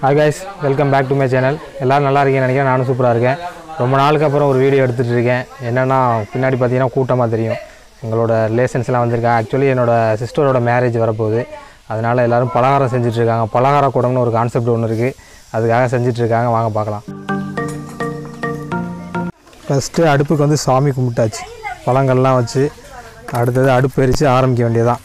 Hi guys welcome back to my channel எல்லோரும் நல்லா இருக்கீங்கன்னு நினைக்கிறேன் நானும் சூப்பராக இருக்கேன் ரொம்ப நாளுக்கு அப்புறம் ஒரு வீடியோ எடுத்துகிட்டு இருக்கேன் என்னென்னா பின்னாடி பார்த்தீங்கன்னா கூட்டமாக தெரியும் எங்களோட ரிலேஷன்ஸ்லாம் வந்திருக்காங்க ஆக்சுவலி என்னோட சிஸ்டரோட மேரேஜ் வரப்போகுது அதனால் எல்லோரும் பலகாரம் செஞ்சுட்ருக்காங்க பலகார கூடம்னு ஒரு கான்செப்ட் ஒன்று இருக்குது அதுக்காக செஞ்சிட்ருக்காங்க வாங்க பார்க்கலாம் ஃபஸ்ட்டு அடுப்புக்கு வந்து சாமி கும்பிட்டாச்சு பழங்கள்லாம் வச்சு அடுத்தது அடுப்பு எரித்து ஆரம்பிக்க வேண்டியதான்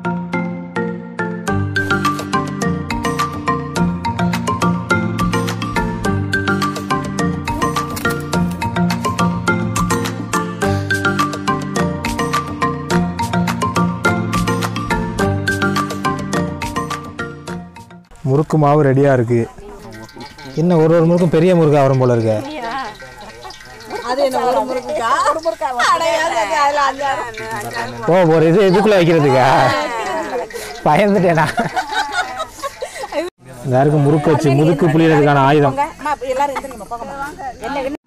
முறுக்கு மாவு ரெடியாக இருக்குது இன்னும் ஒரு ஒரு முறுக்கும் பெரிய முறுக்கா வரும் போல இருக்கு அது என்ன ஒரு முறுக்குக்கா ஒரு முறுக்கா அடையாது அதுல அஞ்சாறு ஓ ஒரு இது இதுக்குள்ளே வைக்கிறதுக்கா பயந்துட்டேனா இந்த இருக்கு முறுக்கு வச்சு முறுக்கு புளியறதுக்கான ஆயுதம் அம்மா, எல்லாரும் எந்திரிங்கம்மா, போங்கம்மா. என்ன என்ன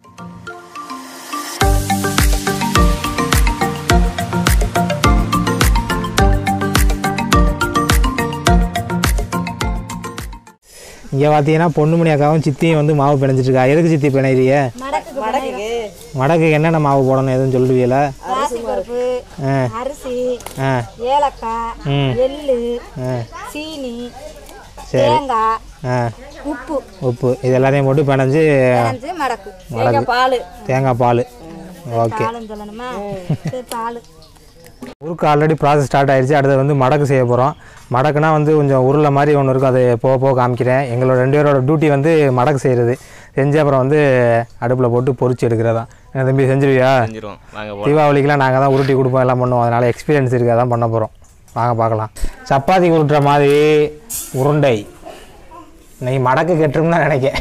இங்கே பார்த்தீங்கன்னா பொண்ணுமணி அக்காவும் சித்தியும் வந்து மாவு பிணைஞ்சிட்டு இருக்கா எதுக்கு சித்தி பிணையிறிய வடக்குக்கு மடக்கு என்னென்ன மாவு போடணும் எதுவும் சொல்லுவீல பாசி பருப்பு ஆ அரிசி ஆ ஏலக்காய் ம் எள்ளு ஆ சீனி சரி தேங்காய் ஆ உப்பு உப்பு இது எல்லாத்தையும் போட்டு பிணைஞ்சு பிணைஞ்சு மடக்கு தேங்காய் பால் தேங்காய் பால் ஓகே பாலுன்னு சொல்லணுமா சரி பால் முறுக்கு ஆல்ரெடி ப்ராசஸ் ஸ்டார்ட் ஆயிடுச்சு அடுத்தது வந்து மடக்கு செய்ய போகிறோம் மடக்குனா வந்து கொஞ்சம் உருளை மாதிரி ஒன்று இருக்கும் அது போக போக காமிக்கிறேன் எங்களோட ரெண்டு பேரோட டியூட்டி வந்து மடக்கு செய்கிறது செஞ்சு அப்புறம் வந்து அடுப்பில் போட்டு பொரிச்சு எடுக்கிறதா என்ன தம்பி செஞ்சிருவியா செஞ்சிருவோம் வாங்க போலாம் தீபாவளிக்கெலாம் நாங்கள் தான் உருட்டி கொடுப்போம் எல்லாம் பண்ணுவோம் அதனால் எக்ஸ்பீரியன்ஸ் இருக்குது அதான் பண்ண போகிறோம் வாங்க பார்க்கலாம் சப்பாத்தி உருட்டுற மாதிரி உருண்டை இன்னைக்கு மடக்கு கெட்டுரும்னு தான் நினைக்கிறேன்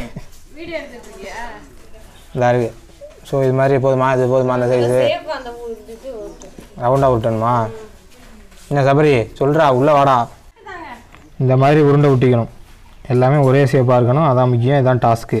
இதா இருக்கு ஸோ இது மாதிரி போதுமா இது போதுமா அந்த சைஸு ரவுண்டாக உருட்டணுமா என்ன சபரி சொல்கிறா உள்ளே வாடா இந்த மாதிரி உருண்டை ஊட்டிக்கணும் எல்லாமே ஒரே ஷேப்பாக இருக்கணும் அதான் முக்கியம் இதான் டாஸ்க்கு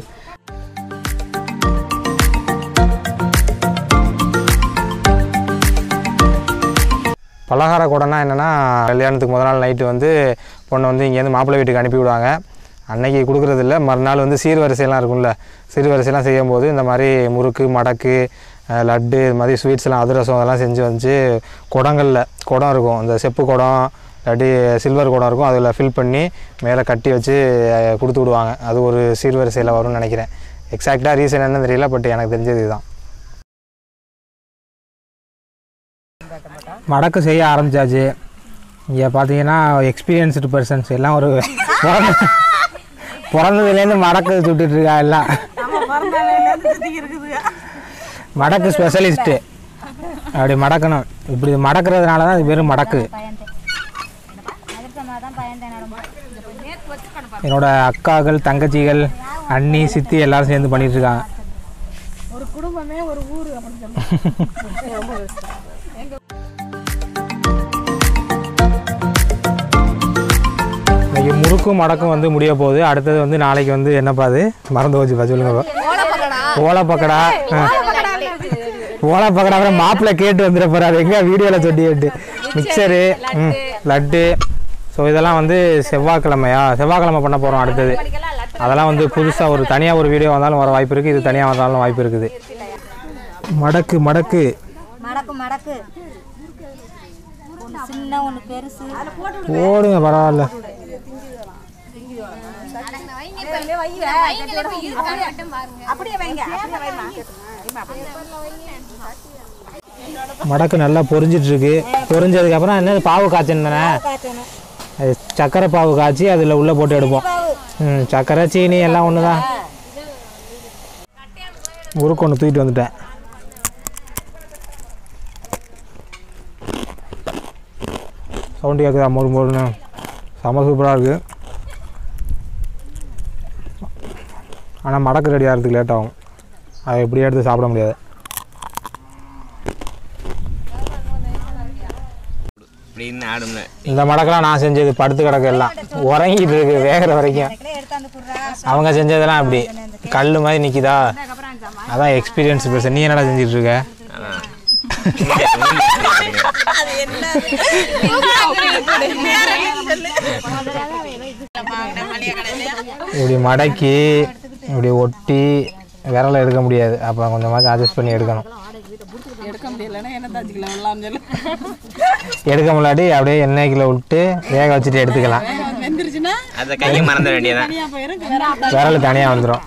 பலகார கூடனா என்னென்னா கல்யாணத்துக்கு முத நாள் நைட்டு வந்து பொண்ணை வந்து இங்கேருந்து மாப்பிள்ளை வீட்டுக்கு அனுப்பி விடுவாங்க அன்னைக்கு கொடுக்குறதில்ல மறுநாள் வந்து சீர்வரிசையெல்லாம் இருக்கும்ல சீர்வரிசையெல்லாம் செய்யும்போது இந்த மாதிரி முறுக்கு மடக்கு அஹ், லட்டு இது மாதிரி ஸ்வீட்ஸ்லாம் அதிரசம் அதெல்லாம் செஞ்சு வச்சு குடங்களில் குடம் இருக்கும் இந்த செப்பு குடம் இல்லாட்டி சில்வர் குடம் இருக்கும் அதில் ஃபில் பண்ணி மேலே கட்டி வச்சு அஹ், கொடுத்து விடுவாங்க அது ஒரு சீர்வரிசையில் வரும்னு நினைக்கிறேன் எக்ஸாக்டாக ரீசன் என்னன்னு தெரியல பட் எனக்கு தெரிஞ்சது இதுதான் மடக்கு செய்ய ஆரம்பிச்சாச்சு இங்கே பார்த்தீங்கன்னா எக்ஸ்பீரியன்ஸ்டு பர்சன்ஸ் எல்லாம் ஒரு பிறந்த பிறந்ததுலேருந்து மடக்கு சுட்டுட்டு இருக்கா எல்லாம் மடக்கு ஸ்பெஷலிஸ்ட்டு அப்படி மடக்கணும் இப்படி மடக்கிறதுனால தான் இது பேர் மடக்கு என்னோட அக்காக்கள் தங்கச்சிகள் அண்ணி சித்தி எல்லாரும் சேர்ந்து பண்ணிட்டு இருக்காங்க ஒரு குடும்பமே ஒரு ஊர் அப்படின்னு இன்னைக்கு முறுக்கும் மடக்கும் வந்து முடிய போகுது அடுத்தது வந்து நாளைக்கு வந்து என்னப்பா அது மறந்து போச்சுப்பா சொல்லுங்கப்பா ஓலை பக்கடா ஓலை பக்கடா அப்புறம் மாப்பிள்ளை கேட்டு வந்துட போறாரு எங்க வீடியோவில் சொல்லி கேட்டு மிக்சரு ம் லட்டு ஸோ இதெல்லாம் வந்து செவ்வாய்க்கிழமையா செவ்வாய்க்கிழமை பண்ண போகிறோம் அடுத்தது அதெல்லாம் வந்து புதுசாக ஒரு தனியாக ஒரு வீடியோ வந்தாலும் வர வாய்ப்பு இருக்குது இது தனியாக வந்தாலும் வாய்ப்பு இருக்குது மடக்கு மடக்கு மடக்கு மடக்கு ஒன்று சின்ன ஒன்று பெருசு போடுங்க பரவாயில்ல அப்படியே வைங்க அப்படியே வைங்க மடக்கு நல்லா பொரிஞ்சிட்டு இருக்கு பொரிஞ்சதுக்கு அப்புறம் என்ன பாவு காய்ச்சணும் தானே காய்ச்சணும் அது சக்கரை பாவு காய்ச்சி அதில் உள்ளே போட்டு எடுப்போம் ம் சக்கரை சீனி எல்லாம் ஒன்று தான் முறுக்கு ஒன்று தூக்கிட்டு வந்துட்டேன் சவுண்டு கேட்குதா மொறு மொறுன்னு செம சூப்பராக இருக்குது ஆனால் மடக்கு ரெடி ஆகிறதுக்கு லேட் ஆகும் அதை எப்படியே எடுத்து சாப்பிட முடியாது அப்படின்னு ஆடும்ல இந்த மடக்கெல்லாம் நான் செஞ்சது படுத்து கிடக்கு எல்லாம் உறங்கிட்டு இருக்கு வேகிற வரைக்கும் எடுத்தாந்து குடுறா அவங்க செஞ்சதெல்லாம் அப்படி கல் மாதிரி நிற்கிதா அதான் எக்ஸ்பீரியன்ஸ் பெருசு நீ என்னடா செஞ்சுட்டு இருக்க அதான் இப்படி மடக்கி இப்படி ஒட்டி விரலை எடுக்க முடியாது அப்போ கொஞ்சமாக அட்ஜஸ்ட் பண்ணி எடுக்கணும் எடுக்க முடியலன்னா என்ன தாச்சிக்கலாம் எல்லாம் சொல்லு எடுக்க முன்னாடி அப்படியே எண்ணெய்க்குள்ள விட்டு வேக வச்சுட்டு எடுத்துக்கலாம் வெந்துருச்சுன்னா அதை கையை மறந்துட வேண்டியதான் தனியாக போயிருக்கு வேற விரல் தனியாக வந்துடும்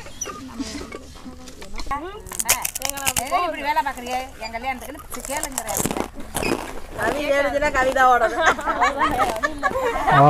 இப்படி வேலை பார்க்குறீங்க என் கல்யாணத்துக்கு கேளுங்கிற கவி எழுதுனா கவிதாவோட ஓ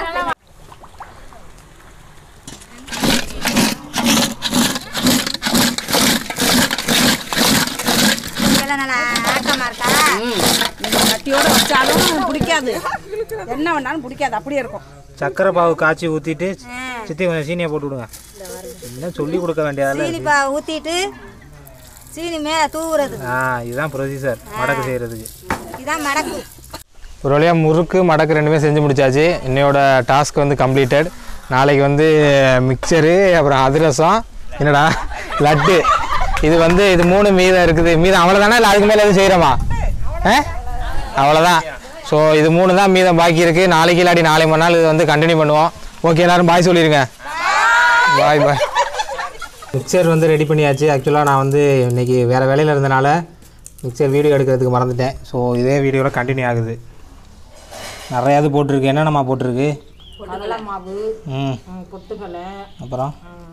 இதெல்லாம் நல்லா ஆக்கமாக இருக்கா கட்டியோட வச்சாலும் பிடிக்காது என்ன வேணாலும் பிடிக்காது அப்படியே இருக்கும் சக்கரை பாவு காய்ச்சி ஊற்றிட்டு சித்தி கொஞ்சம் சீனியை போட்டு விடுங்க என்ன சொல்லி கொடுக்க வேண்டியதால சீனி பா ஊற்றிட்டு சீனி மேலே தூவுறது ஆ இதுதான் ப்ரொசீஜர் மடக்கு செய்கிறதுக்கு இதான் மடக்கு ஒரு வழியாக முறுக்கு மடக்கு ரெண்டுமே செஞ்சு முடிச்சாச்சு இன்னையோட டாஸ்க் வந்து கம்ப்ளீட்டட் நாளைக்கு வந்து மிக்சரு அப்புறம் அதிரசம் என்னடா லட்டு இது வந்து இது மூணு மீதம் இருக்குது மீதம் அவ்வளோதானே இல்லை அதுக்கு மேலே எதுவும் செய்கிறோமா ஆ அவ்வளோதான் ஸோ இது மூணு தான் மீதம் பாக்கி இருக்குது நாளைக்கு இல்லாட்டி நாளை மறுநாள் இது வந்து கண்டினியூ பண்ணுவோம் ஓகே எல்லாரும் பாய் சொல்லிடுங்க பாய் பாய் மிக்சர் வந்து ரெடி பண்ணியாச்சு ஆக்சுவலாக நான் வந்து இன்னைக்கு வேறு வேலையில் இருந்தனால மிக்சர் வீடியோ எடுக்கிறதுக்கு மறந்துட்டேன் ஸோ இதே வீடியோவில் கண்டினியூ ஆகுது நிறையா இது போட்டிருக்கு என்னென்னமா போட்டிருக்கு கடலை மாவு ம் பொட்டுக்கலை அப்புறம்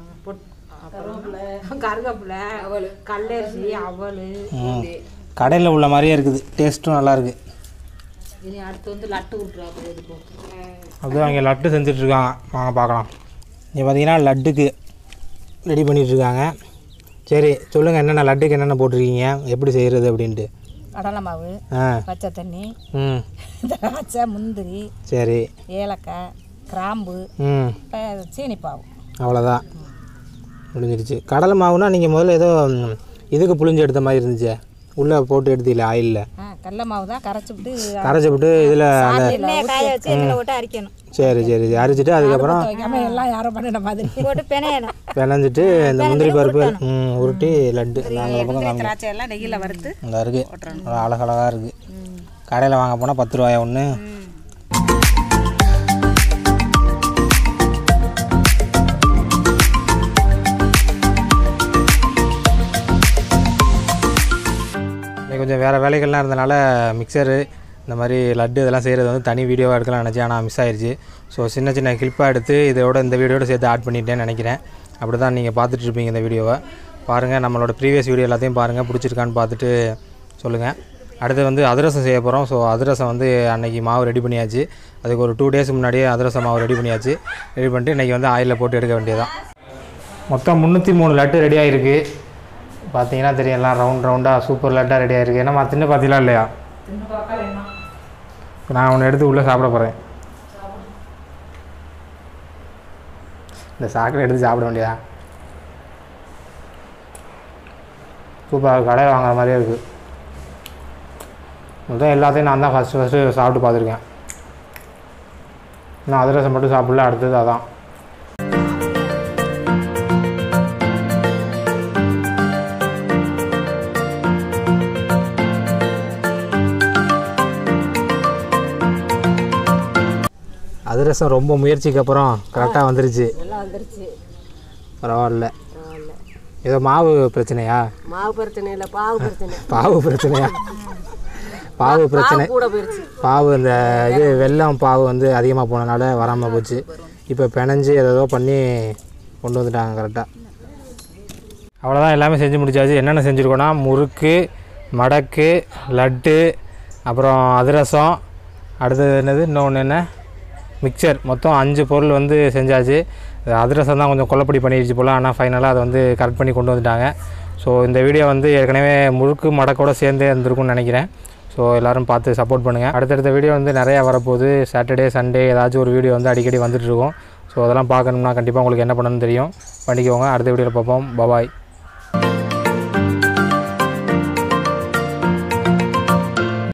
கருவேப்பிலை அவல் கல்லரிசி அவல் ம் கடையில் உள்ள மாதிரியே இருக்குது டேஸ்ட்டும் நல்லா இருக்கு இனி அடுத்து வந்து லட்டு விட்டுருவாங்க இதுக்கு அப்படியே அவங்க லட்டு செஞ்சிட்ருக்காங்க வாங்க பார்க்கலாம் இங்கே பார்த்தீங்கன்னா லட்டுக்கு ரெடி பண்ணிகிட்ருக்காங்க சரி சொல்லுங்கள் என்னென்ன லட்டுக்கு என்னென்ன போட்டிருக்கீங்க எப்படி செய்கிறது அப்படின்ட்டு கடலை மாவு ஆ பச்சை தண்ணி ம் திராட்சை முந்திரி சரி ஏலக்காய் கிராம்பு ம் ப- சீனிப்பாவு அவ்வளோதான் முடிஞ்சிருச்சு கடலை மாவுனா நீங்கள் முதல்ல ஏதோ ம், இதுக்கு புளிஞ்சு எடுத்த மாதிரி இருந்துச்சு உள்ளே போட்டு எடுத்தீங்களா ஆயிலில் ஆ கடலை மாவு தான் கரைச்சி விட்டு கரைச்சி விட்டு இதில் அந்த எண்ணெயை காய வச்சு எண்ணெயில் போட்டு அரிக்கணும் சரி சரி சரி அரைச்சிட்டு அதுக்கப்புறம் வைக்காம எல்லாம் யாரோ பண்ணின மாதிரி போட்டு பிணையணும் பிணைஞ்சிட்டு இந்த முந்திரி பருப்பு ம், உருட்டி லட்டு நாங்கள் பக்கம் காமிக்கிறோம் திராட்சை எல்லாம் நெய்யில் வறுத்து இந்த இருக்குது அழகழகாக இருக்குது கடையில் வாங்க போனால் பத்து ரூபாயா ஒன்று இன்னைக்கு கொஞ்சம் வேறு வேலைகள்லாம் இருந்தனால மிக்சரு இந்த மாதிரி லட்டு இதெல்லாம் செய்கிறது வந்து தனி வீடியோவாக எடுக்கலாம் நினச்சேன் ஆனால் மிஸ் ஆயிடுச்சு ஸோ சின்ன சின்ன கிளிப்பாக எடுத்து இதோட இந்த வீடியோட சேர்த்து ஆட் பண்ணிட்டேன்னு நினைக்கிறேன் அப்படி தான் நீங்கள் பார்த்துட்டு இருப்பீங்க இந்த வீடியோவை பாருங்கள் நம்மளோட ப்ரீவியஸ் வீடியோ எல்லாத்தையும் பாருங்கள் பிடிச்சிருக்கான்னு பார்த்துட்டு சொல்லுங்கள் அடுத்து வந்து அதிரசம் செய்ய போகிறோம் ஸோ அதிரசம் வந்து அன்னைக்கு மாவு ரெடி பண்ணியாச்சு அதுக்கு ஒரு டூ டேஸ் முன்னாடியே அதிரசம் மாவு ரெடி பண்ணியாச்சு ரெடி பண்ணிட்டு இன்றைக்கி வந்து ஆயிலில் போட்டு எடுக்க வேண்டியதான் மொத்தம் முந்நூற்றி மூணு லட்டு ரெடி ஆகிருக்கு பார்த்தீங்கன்னா தெரியும் எல்லாம் ரவுண்ட் ரவுண்டாக சூப்பர் லட்டாக ரெடி ஆகிருக்கு ஏன்னா தின்னு பார்த்தீங்களா இல்லையா இப்போ நான் ஒன்று எடுத்து உள்ளே சாப்பிட போகிறேன் இந்த சாக்கடை எடுத்து சாப்பிட வேண்டியதா சூப்பராக கடையில் வாங்குற மாதிரியே இருக்குது முதல் எல்லாத்தையும் நான் தான் ஃபஸ்ட்டு ஃபஸ்ட்டு சாப்பிட்டு பார்த்துருக்கேன் இன்னும் அதிரசம் மட்டும் சாப்பிடல அடுத்தது அதான் அதிரசம் ரொம்ப முயற்சிக்கு அப்புறம் கரெக்டாக வந்துருச்சு எல்லாம் வந்துருச்சு பரவாயில்ல ஏதோ மாவு பிரச்சனையா மாவு பிரச்சனை இல்லை பாவு பிரச்சனை பாவு பிரச்சனையா பாவு பிரச்சனை கூட போயிருச்சு பாவு இந்த இது வெல்லம் பாவு வந்து அதிகமாக போனனால வராமல் போச்சு இப்போ பிணைஞ்சு ஏதோ பண்ணி கொண்டு வந்துட்டாங்க கரெக்டாக அவ்வளோதான் எல்லாமே செஞ்சு முடிச்சாச்சு என்னென்ன செஞ்சுருக்கோன்னா முறுக்கு மடக்கு லட்டு அப்புறம் அதிரசம் அடுத்தது என்னது இன்னொன்று என்ன மிக்சர் மொத்தம் அஞ்சு பொருள் வந்து செஞ்சாச்சு இது அதிரசம் தான் கொஞ்சம் கொல்லப்படி பண்ணிடுச்சு போல் ஆனால் ஃபைனலாக அதை வந்து கரெக்ட் பண்ணி கொண்டு வந்துட்டாங்க ஸோ இந்த வீடியோ வந்து ஏற்கனவே முறுக்கு மடக்கோட சேர்ந்தே இருந்திருக்கும்னு நினைக்கிறேன் ஸோ எல்லோரும் பார்த்து சப்போர்ட் பண்ணுங்கள் அடுத்தடுத்த வீடியோ வந்து நிறையா வரப்போகுது சாட்டர்டே சண்டே ஏதாச்சும் ஒரு வீடியோ வந்து அடிக்கடி வந்துட்டு இருக்கும் ஸோ அதெல்லாம் பார்க்கணும்னா கண்டிப்பாக உங்களுக்கு என்ன பண்ணணும்னு தெரியும் பண்ணிக்கோங்க அடுத்த வீடியோவில் பார்ப்போம் பபாய்